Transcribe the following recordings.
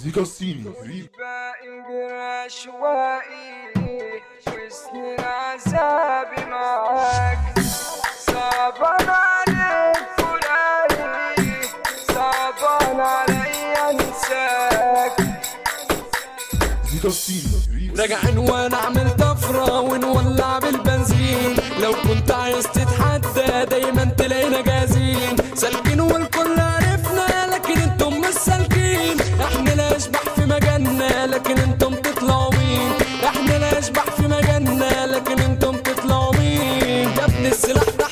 زيكا الصيني بائق عشوائي وسنين عذابي معاك صعبان عليك فراقي صعبان علي انساك زيكا الصيني راجعين وانا اعمل طفرة ونولع بالبنزين لو كنت عايز تتحدى دايما تلاقينا جاهزين سالكين والكل عرفنا لكن انتم مش سالكين احنا لا اشبح في مجالنا لكن انتم تطلعوا مين احنا لا اشبح في مجالنا لكن انتم تطلعوا مين يا ابن السلاح تحت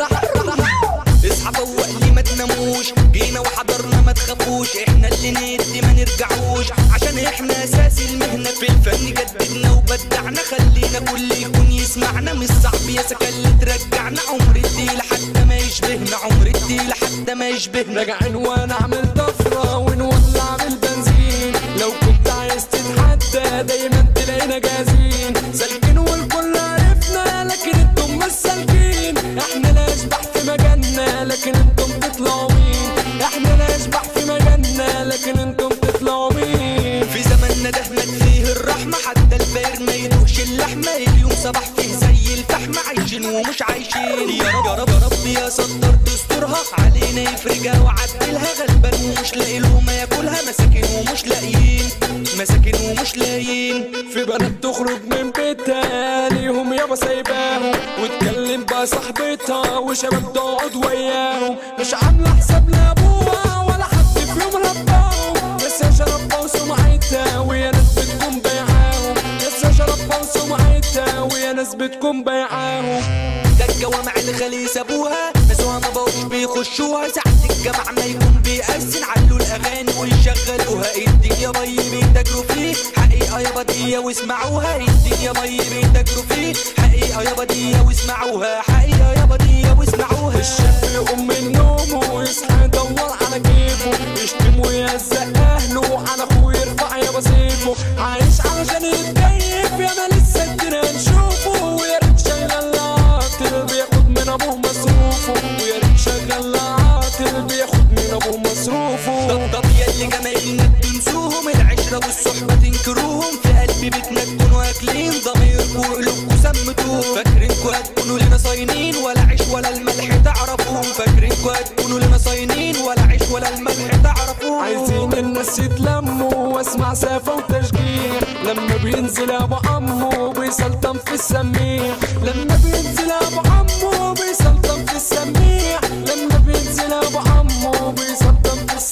اصحى فوق لي ما تناموش جينا وحضرنا ما تخافوش احنا اللي ندي ما نرجعوش عشان احنا اساس المهنه في الفن جددنا وبدعنا خلينا كل يكون يسمعنا مش صعب يا سكن اللي ترجعنا عمر الديل حتى ما يشبهنا عمر الديل حتى ما يشبهنا راجعين وانا اعمل طفرة ونولع بالبنزين لو كنت عايز تتحدى دايما تلاقينا جاهزين سالكين والكل عرفنا لكن انتم مش سالكين احنا لا اشبح في مجالنا لكن انتم تطلعوا مين احنا لا اشبح في مجالنا لكن انتم تطلعوا مين في زماننا ده مات فيه الرحمة حتى الفقير ما يدوقش اللحمة اليوم صباح فيه زي الفحمة عايشين ومش عايشين يا رب يا رب يا رب يا ستر دستورها علينا يفرجها وعدلها غلبان ومش لاقي لقمة ياكلها مساكين ومش لاقيين مساكين ومش لاقيين في بنات تخرج من بيتها ليهم يابا سايباهم وتكلم بقى صاحبتها وشباب تقعد وياهم مش عامله حساب لابوها ولا حد فيهم رباهم لسه شربها وسمعتها ويا ناس بتكون بايعاهم لسه شربها وسمعتها ويا ناس بتكون بايعاهم ده الجوامع الغالي سابوها ناسوها ما بقوش بيخشوها ساعة الجمع ما يكون بيأذن علوا الأغاني ويشغلوها الدنيا مي بيتاجروا فيه حقيقة يابا دي واسمعوها الدنيا مي بيتاجروا فيه حقيقة يابا دي واسمعوها حقيقة يابا دي واسمعوها الشاب يقوم من نومه ويصحى يدور على جيبه يشتم ويهزق اهله على اخوه يرفع يابا سيفه عايش علشان يتكيف يا ما لسه الدنيا نشوفه ويا ريت شغال العاطل بياخد من ابوه مصروفه ويا ريت شغال العاطل بياخد من ابوه مصروفه طب طب ياللي جمايلنا بتنسوهم العشرة والصحبة تنكروهم في قلبي بيتنا تكونوا واكلين ضميركوا وقلوبكوا سمتوهم فاكرينكوا هتكونوا لنا صاينين ولا عيش ولا الملح تعرفوهم فاكرينكوا هتكونوا لنا صاينين ولا عيش ولا الملح تعرفوهم عايزين الناس يتلموا واسمع سافة وتشجيع لما بينزل ابو عمو بيسلطن في السميع لما بينزل ابو عمو بيسلطن في السميع لما بينزل ابو عمو بيسلطن في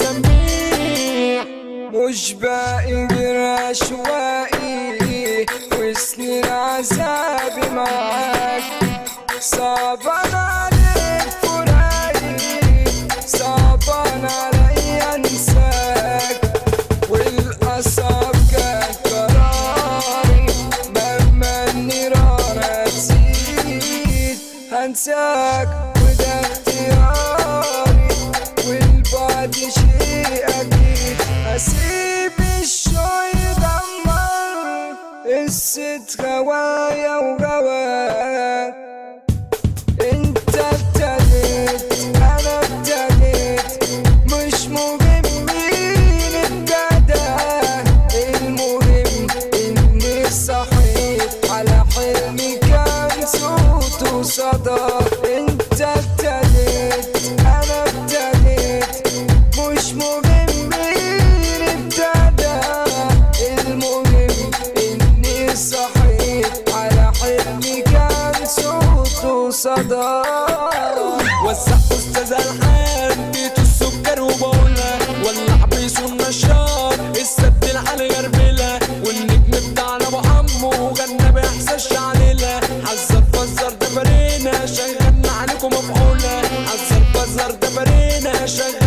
السميع مش بائق عشوائي وسنين عذابي معاك صعبان عليك فراقي صعبان علي انساك والاصعب كان قراري مهما النيران تزيد هنساك وده اختياري والبعد شيء اكيد اسيب الشوي يدمر قصة غوايا وغواك انت ابتديت انا ابتديت مش مهم مين ابتدى المهم اني صحيت على حلمي كان صوت وصدى انت ابتديت انا ابتديت مش مهم مين ابتدى المهم اني صحيت على حلمي كان صوت وصدى وسع استاذ الحان بيت السكر وبقولها ولع بيسو النشار السد العالي غربلة والنجم بتاعنا ابو عمو غنى باحساس شعللة حذر فزر ده فرينا شغلنا عليكم مفعولة حذر فزر ده فرينا شغلنا